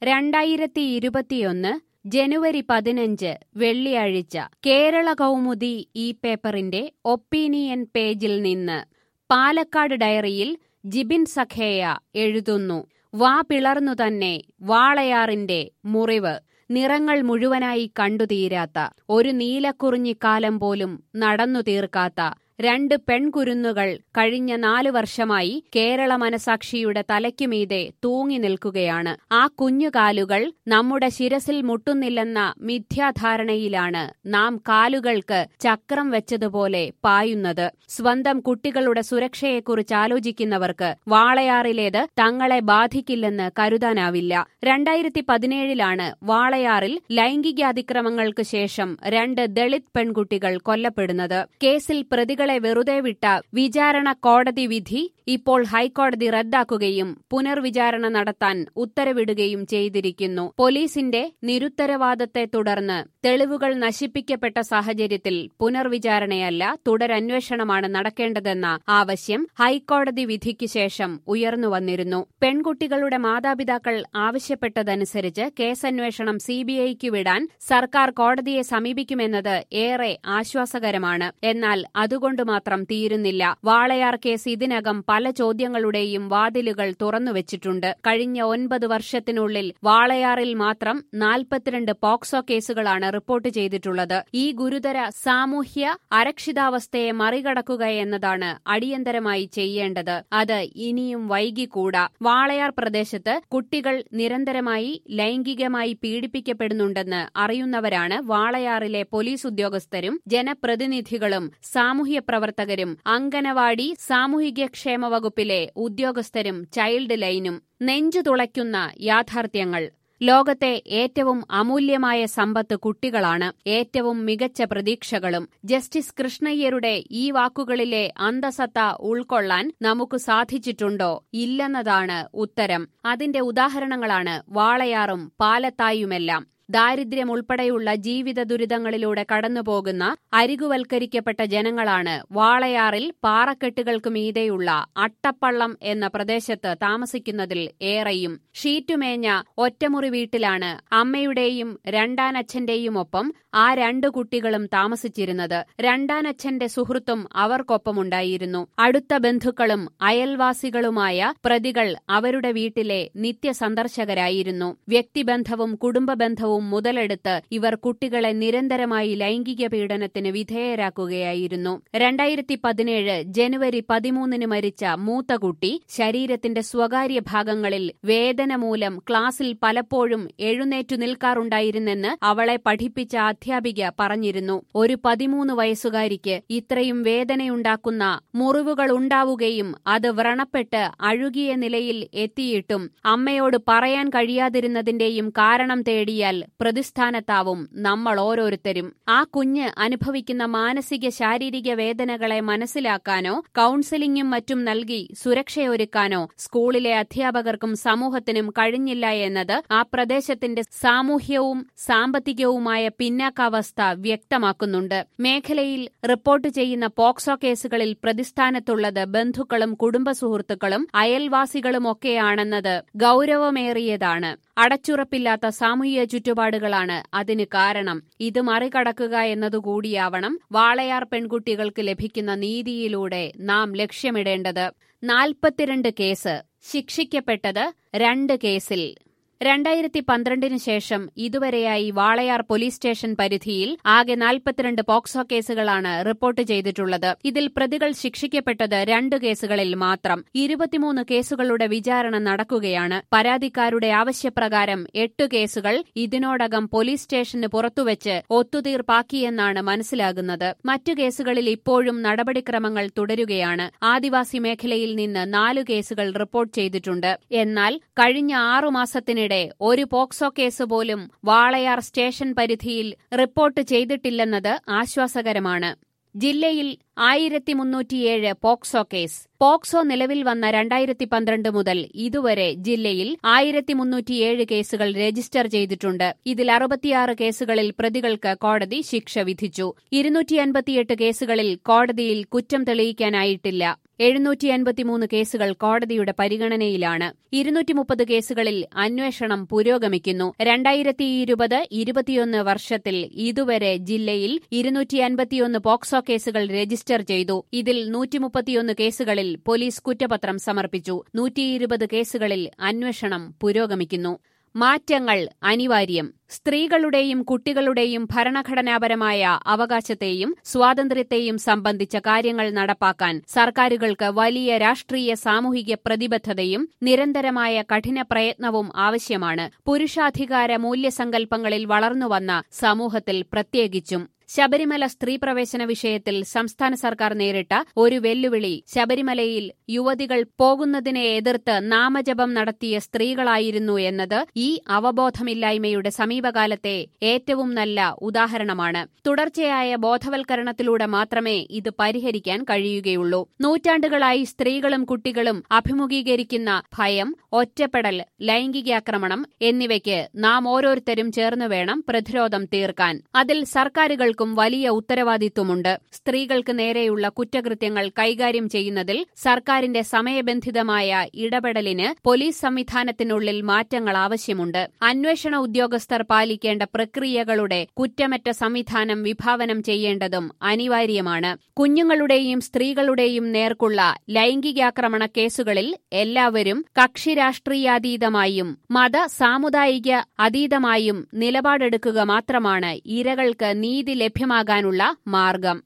രണ്ടായിരത്തി ഇരുപത്തിയൊന്ന് ജനുവരി പതിനഞ്ച് വെള്ളിയാഴ്ച കേരള കൗമുദി ഈ പേപ്പറിന്റെ ഒപ്പീനിയൻ പേജിൽ നിന്ന് പാലക്കാട് ഡയറിയിൽ ജിബിൻ സഖേയ എഴുതുന്നു വാ പിളർന്നു തന്നെ വാളയാറിന്റെ മുറിവ് നിറങ്ങൾ മുഴുവനായി കണ്ടുതീരാത്ത ഒരു നീലക്കുറിഞ്ഞിക്കാലം പോലും നടന്നു തീർക്കാത്ത രണ്ട് പെൺകുരുന്നുകൾ കഴിഞ്ഞ നാലു വർഷമായി കേരള മനസാക്ഷിയുടെ തലയ്ക്കുമീതെ തൂങ്ങി നിൽക്കുകയാണ് ആ കുഞ്ഞുകാലുകൾ നമ്മുടെ ശിരസിൽ മുട്ടുന്നില്ലെന്ന മിഥ്യാധാരണയിലാണ് നാം കാലുകൾക്ക് ചക്രം വെച്ചതുപോലെ പായുന്നത് സ്വന്തം കുട്ടികളുടെ സുരക്ഷയെക്കുറിച്ച് ആലോചിക്കുന്നവർക്ക് വാളയാറിലേത് തങ്ങളെ ബാധിക്കില്ലെന്ന് കരുതാനാവില്ല രണ്ടായിരത്തി പതിനേഴിലാണ് വാളയാറിൽ ലൈംഗികാതിക്രമങ്ങൾക്ക് ശേഷം രണ്ട് ദളിത് പെൺകുട്ടികൾ കൊല്ലപ്പെടുന്നത് കേസിൽ പ്രതികളെ വെറുതെ വിട്ട വിചാരണ കോടതി വിധി ഇപ്പോൾ ഹൈക്കോടതി റദ്ദാക്കുകയും പുനർവിചാരണ നടത്താൻ ഉത്തരവിടുകയും ചെയ്തിരിക്കുന്നു പോലീസിന്റെ നിരുത്തരവാദത്തെ തുടർന്ന് തെളിവുകൾ നശിപ്പിക്കപ്പെട്ട സാഹചര്യത്തിൽ പുനർവിചാരണയല്ല തുടരന്വേഷണമാണ് നടക്കേണ്ടതെന്ന ആവശ്യം ഹൈക്കോടതി വിധിക്ക് ശേഷം ഉയർന്നുവന്നിരുന്നു പെൺകുട്ടികളുടെ മാതാപിതാക്കൾ ആവശ്യപ്പെട്ടതനുസരിച്ച് കേസന്വേഷണം സിബിഐക്ക് വിടാൻ സർക്കാർ കോടതിയെ സമീപിക്കുമെന്നത് ഏറെ ആശ്വാസകരമാണ് എന്നാൽ അതുകൊണ്ട് മാത്രം തീരുന്നില്ല വാളയാർ കേസ് ഇതിനകം പല ചോദ്യങ്ങളുടെയും വാതിലുകൾ തുറന്നുവച്ചിട്ടുണ്ട് കഴിഞ്ഞ ഒൻപത് വർഷത്തിനുള്ളിൽ വാളയാറിൽ മാത്രം നാൽപ്പത്തിരണ്ട് പോക്സോ കേസുകളാണ് റിപ്പോർട്ട് ചെയ്തിട്ടുള്ളത് ഈ ഗുരുതര സാമൂഹ്യ അരക്ഷിതാവസ്ഥയെ മറികടക്കുക എന്നതാണ് അടിയന്തരമായി ചെയ്യേണ്ടത് അത് ഇനിയും വൈകിക്കൂടാ വാളയാർ പ്രദേശത്ത് കുട്ടികൾ നിരന്തരമായി ലൈംഗികമായി പീഡിപ്പിക്കപ്പെടുന്നുണ്ടെന്ന് അറിയുന്നവരാണ് വാളയാറിലെ പോലീസ് ഉദ്യോഗസ്ഥരും ജനപ്രതിനിധികളും സാമൂഹ്യ പ്രവർത്തകരും അങ്കനവാടി സാമൂഹികക്ഷേമ വകുപ്പിലെ ഉദ്യോഗസ്ഥരും ചൈൽഡ് ലൈനും നെഞ്ചു തുളയ്ക്കുന്ന യാഥാർത്ഥ്യങ്ങൾ ലോകത്തെ ഏറ്റവും അമൂല്യമായ സമ്പത്ത് കുട്ടികളാണ് ഏറ്റവും മികച്ച പ്രതീക്ഷകളും ജസ്റ്റിസ് കൃഷ്ണയ്യരുടെ ഈ വാക്കുകളിലെ അന്തസത്ത ഉൾക്കൊള്ളാൻ നമുക്ക് സാധിച്ചിട്ടുണ്ടോ ഇല്ലെന്നതാണ് ഉത്തരം അതിന്റെ ഉദാഹരണങ്ങളാണ് വാളയാറും പാലത്തായുമെല്ലാം ദാരിദ്ര്യം ഉൾപ്പെടെയുള്ള ജീവിത ദുരിതങ്ങളിലൂടെ കടന്നുപോകുന്ന അരികുവൽക്കരിക്കപ്പെട്ട ജനങ്ങളാണ് വാളയാറിൽ പാറക്കെട്ടുകൾക്ക് മീതെയുള്ള അട്ടപ്പള്ളം എന്ന പ്രദേശത്ത് താമസിക്കുന്നതിൽ ഏറെയും ഷീറ്റുമേഞ്ഞ ഒറ്റമുറി വീട്ടിലാണ് അമ്മയുടെയും രണ്ടാനച്ഛന്റെയും ഒപ്പം ആ രണ്ടു കുട്ടികളും താമസിച്ചിരുന്നത് രണ്ടാനച്ഛന്റെ സുഹൃത്തും അവർക്കൊപ്പമുണ്ടായിരുന്നു അടുത്ത ബന്ധുക്കളും അയൽവാസികളുമായ പ്രതികൾ അവരുടെ വീട്ടിലെ നിത്യ സന്ദർശകരായിരുന്നു വ്യക്തിബന്ധവും കുടുംബബന്ധവും മുതലെടുത്ത് ഇവർ കുട്ടികളെ നിരന്തരമായി ലൈംഗിക പീഡനത്തിന് വിധേയരാക്കുകയായിരുന്നു രണ്ടായിരത്തി പതിനേഴ് ജനുവരി പതിമൂന്നിന് മരിച്ച മൂത്ത കുട്ടി ശരീരത്തിന്റെ സ്വകാര്യ ഭാഗങ്ങളിൽ വേദന മൂലം ക്ലാസ്സിൽ പലപ്പോഴും എഴുന്നേറ്റു നിൽക്കാറുണ്ടായിരുന്നെന്ന് അവളെ പഠിപ്പിച്ച അധ്യാപിക പറഞ്ഞിരുന്നു ഒരു പതിമൂന്ന് വയസ്സുകാരിക്ക് ഇത്രയും വേദനയുണ്ടാക്കുന്ന മുറിവുകൾ ഉണ്ടാവുകയും അത് വ്രണപ്പെട്ട് അഴുകിയ നിലയിൽ എത്തിയിട്ടും അമ്മയോട് പറയാൻ കഴിയാതിരുന്നതിന്റെയും കാരണം തേടിയാൽ പ്രതിസ്ഥാനത്താവും നമ്മൾ ഓരോരുത്തരും ആ കുഞ്ഞ് അനുഭവിക്കുന്ന മാനസിക ശാരീരിക വേദനകളെ മനസ്സിലാക്കാനോ കൌൺസിലിംഗും മറ്റും നൽകി സുരക്ഷയൊരുക്കാനോ സ്കൂളിലെ അധ്യാപകർക്കും സമൂഹത്തിനും കഴിഞ്ഞില്ല എന്നത് ആ പ്രദേശത്തിന്റെ സാമൂഹ്യവും സാമ്പത്തികവുമായ പിന്നാക്കാവസ്ഥ വ്യക്തമാക്കുന്നുണ്ട് മേഖലയിൽ റിപ്പോർട്ട് ചെയ്യുന്ന പോക്സോ കേസുകളിൽ പ്രതിസ്ഥാനത്തുള്ളത് ബന്ധുക്കളും കുടുംബ സുഹൃത്തുക്കളും അയൽവാസികളുമൊക്കെയാണെന്നത് ഗൌരവമേറിയതാണ് അടച്ചുറപ്പില്ലാത്ത സാമൂഹിക ചുറ്റുപാടുകളാണ് അതിന് കാരണം ഇത് മറികടക്കുക എന്നതുകൂടിയാവണം വാളയാർ പെൺകുട്ടികൾക്ക് ലഭിക്കുന്ന നീതിയിലൂടെ നാം ലക്ഷ്യമിടേണ്ടത് നാൽപ്പത്തിരണ്ട് കേസ് ശിക്ഷിക്കപ്പെട്ടത് രണ്ട് കേസിൽ രണ്ടായിരത്തി പന്ത്രണ്ടിന് ശേഷം ഇതുവരെയായി വാളയാർ പോലീസ് സ്റ്റേഷൻ പരിധിയിൽ ആകെ നാൽപ്പത്തിരണ്ട് പോക്സോ കേസുകളാണ് റിപ്പോർട്ട് ചെയ്തിട്ടുള്ളത് ഇതിൽ പ്രതികൾ ശിക്ഷിക്കപ്പെട്ടത് രണ്ട് കേസുകളിൽ മാത്രം ഇരുപത്തിമൂന്ന് കേസുകളുടെ വിചാരണ നടക്കുകയാണ് പരാതിക്കാരുടെ ആവശ്യപ്രകാരം എട്ട് കേസുകൾ ഇതിനോടകം പോലീസ് സ്റ്റേഷന് പുറത്തുവച്ച് ഒത്തുതീർപ്പാക്കിയെന്നാണ് മനസ്സിലാകുന്നത് മറ്റു കേസുകളിൽ ഇപ്പോഴും നടപടിക്രമങ്ങൾ തുടരുകയാണ് ആദിവാസി മേഖലയിൽ നിന്ന് നാലു കേസുകൾ റിപ്പോർട്ട് ചെയ്തിട്ടുണ്ട് എന്നാൽ കഴിഞ്ഞ ആറുമാസത്തിനിടെ ഇതിനിടെ ഒരു പോക്സോ കേസ് പോലും വാളയാർ സ്റ്റേഷൻ പരിധിയിൽ റിപ്പോർട്ട് ചെയ്തിട്ടില്ലെന്നത് ആശ്വാസകരമാണ് ജില്ലയിൽ ആയിരത്തി മുന്നൂറ്റിയേഴ് പോക്സോ കേസ് പോക്സോ നിലവിൽ വന്ന രണ്ടായിരത്തി പന്ത്രണ്ട് മുതൽ ഇതുവരെ ജില്ലയിൽ ആയിരത്തി മുന്നൂറ്റിയേഴ് കേസുകൾ രജിസ്റ്റർ ചെയ്തിട്ടുണ്ട് ഇതിൽ അറുപത്തിയാറ് കേസുകളിൽ പ്രതികൾക്ക് കോടതി ശിക്ഷ വിധിച്ചു ഇരുന്നൂറ്റി അൻപത്തിയെട്ട് കേസുകളിൽ കോടതിയിൽ കുറ്റം തെളിയിക്കാനായിട്ടില്ല എഴുന്നൂറ്റി അൻപത്തിമൂന്ന് കേസുകൾ കോടതിയുടെ പരിഗണനയിലാണ് ഇരുന്നൂറ്റി മുപ്പത് കേസുകളിൽ അന്വേഷണം പുരോഗമിക്കുന്നു രണ്ടായിരത്തി ഇരുപത് ഇരുപത്തിയൊന്ന് വർഷത്തിൽ ഇതുവരെ ജില്ലയിൽ ഇരുന്നൂറ്റി അൻപത്തിയൊന്ന് പോക്സോ കേസുകൾ രജിസ്റ്റർ ചെയ്തു ഇതിൽ നൂറ്റിമുപ്പത്തിയൊന്ന് കേസുകളിൽ പോലീസ് കുറ്റപത്രം സമർപ്പിച്ചു നൂറ്റിയിരുപത് കേസുകളിൽ അന്വേഷണം പുരോഗമിക്കുന്നു മാറ്റങ്ങൾ അനിവാര്യം സ്ത്രീകളുടെയും കുട്ടികളുടെയും ഭരണഘടനാപരമായ അവകാശത്തെയും സ്വാതന്ത്ര്യത്തെയും സംബന്ധിച്ച കാര്യങ്ങൾ നടപ്പാക്കാൻ സർക്കാരുകൾക്ക് വലിയ രാഷ്ട്രീയ സാമൂഹിക പ്രതിബദ്ധതയും നിരന്തരമായ കഠിന പ്രയത്നവും ആവശ്യമാണ് പുരുഷാധികാര മൂല്യസങ്കല്പങ്ങളിൽ വളർന്നുവന്ന സമൂഹത്തിൽ പ്രത്യേകിച്ചും ശബരിമല സ്ത്രീ പ്രവേശന വിഷയത്തിൽ സംസ്ഥാന സർക്കാർ നേരിട്ട ഒരു വെല്ലുവിളി ശബരിമലയിൽ യുവതികൾ പോകുന്നതിനെ എതിർത്ത് നാമജപം നടത്തിയ സ്ത്രീകളായിരുന്നു എന്നത് ഈ അവബോധമില്ലായ്മയുടെ സമീപകാലത്തെ ഏറ്റവും നല്ല ഉദാഹരണമാണ് തുടർച്ചയായ ബോധവൽക്കരണത്തിലൂടെ മാത്രമേ ഇത് പരിഹരിക്കാൻ കഴിയുകയുള്ളൂ നൂറ്റാണ്ടുകളായി സ്ത്രീകളും കുട്ടികളും അഭിമുഖീകരിക്കുന്ന ഭയം ഒറ്റപ്പെടൽ ലൈംഗികാക്രമണം എന്നിവയ്ക്ക് നാം ഓരോരുത്തരും ചേർന്ന് വേണം പ്രതിരോധം തീർക്കാൻ അതിൽ സർക്കാരുകൾക്ക് സർക്കാരുകൾക്കും വലിയ ഉത്തരവാദിത്വമുണ്ട് സ്ത്രീകൾക്ക് നേരെയുള്ള കുറ്റകൃത്യങ്ങൾ കൈകാര്യം ചെയ്യുന്നതിൽ സർക്കാരിന്റെ സമയബന്ധിതമായ ഇടപെടലിന് പോലീസ് സംവിധാനത്തിനുള്ളിൽ മാറ്റങ്ങൾ ആവശ്യമുണ്ട് അന്വേഷണ ഉദ്യോഗസ്ഥർ പാലിക്കേണ്ട പ്രക്രിയകളുടെ കുറ്റമറ്റ സംവിധാനം വിഭാവനം ചെയ്യേണ്ടതും അനിവാര്യമാണ് കുഞ്ഞുങ്ങളുടെയും സ്ത്രീകളുടെയും നേർക്കുള്ള ലൈംഗികാക്രമണ കേസുകളിൽ എല്ലാവരും കക്ഷി രാഷ്ട്രീയാതീതമായും മത സാമുദായിക അതീതമായും നിലപാടെടുക്കുക മാത്രമാണ് ഇരകൾക്ക് നീതി ലഭ്യമാകാനുള്ള മാർഗം